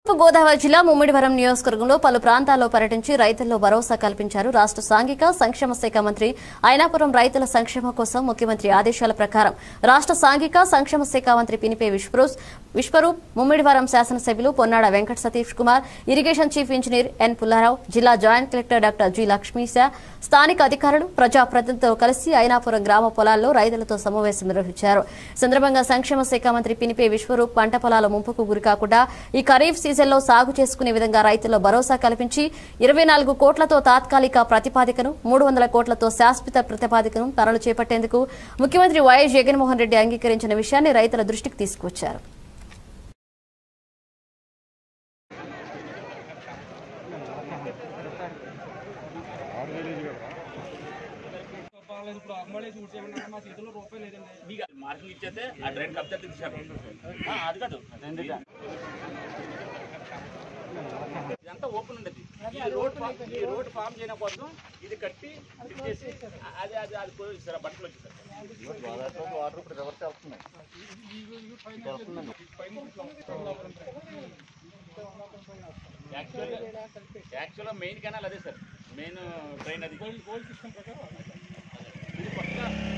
తూర్పు గోదావరి జిల్లా ముమ్మిడివరం నియోజకవర్గంలో పలు ప్రాంతాల్లో పర్యటించి రైతుల్లో భరోసా కల్పించారు రాష్ట్ర సాంఘిక సంక్షేమ శాఖ మంత్రి అయినాపురం రైతుల సంక్షేమం కోసం ముఖ్యమంత్రి ఆదేశాల ప్రకారం రాష్ట్ర సాంఘిక సంక్షేమ శాఖ మంత్రి పినిపే విశ్వరూప్ విశ్వరూప్ ముమ్మిడివరం శాసనసభ్యులు Ponnada Venkata Satish Kumar irrigation chief engineer N Pullarao జిల్లా joint collector doctor G Lakshmisha స్థానిక అధికారులు ప్రజాప్రతినిధులతో కలిసి అయినాపురం గ్రామ పొలాల్లో రైతులతో సమావేశం నిర్వహించారు ఈ సందర్భంగా సంక్షేమ శాఖ మంత్రి పినిపే విశ్వరూప్ పంట పొలాల ముంపుకు గురికాకుండా ఈ ఖరీఫ్ సీజన్లో సాగు చేసుకునే విధంగా రైతుల్లో భరోసా కల్పించి ఇరవై నాలుగు కోట్లతో తాత్కాలిక ప్రతిపాదికను మూడు వందల కోట్లతో శాశ్వత ప్రతిపాదికను పనులు చేపట్టేందుకు ముఖ్యమంత్రి వైఎస్ జగన్మోహన్ రెడ్డి అంగీకరించిన విషయాన్ని రైతుల దృష్టికి తీసుకువచ్చారు పర్వాలేదు ఇప్పుడు అమ్మడే చూసి ఏమన్నా మా చేతిలో రూపాయి లేదండి మీకు మార్కింగ్ ఇచ్చేస్తే ఆ డ్రైన్ కబ్జా తీసేసారు ఆ, అది కాదు ఇదంతా ఓపెన్ ఉండదు ఈ రోడ్ ఫామ్ ఈ రోడ్ ఫామ్ చేయడం కోసం ఇది కట్టి ఇది చేసి ఆ- అది అది అది పోయి ఇస్తారు బట్టలు వచ్చేసారు యాక్చువల్గా యాక్చువల్గా మెయిన్ కెనాల్ అదే సార్ మెయిన్ ట్రైన్ అది ఇది కొత్తగా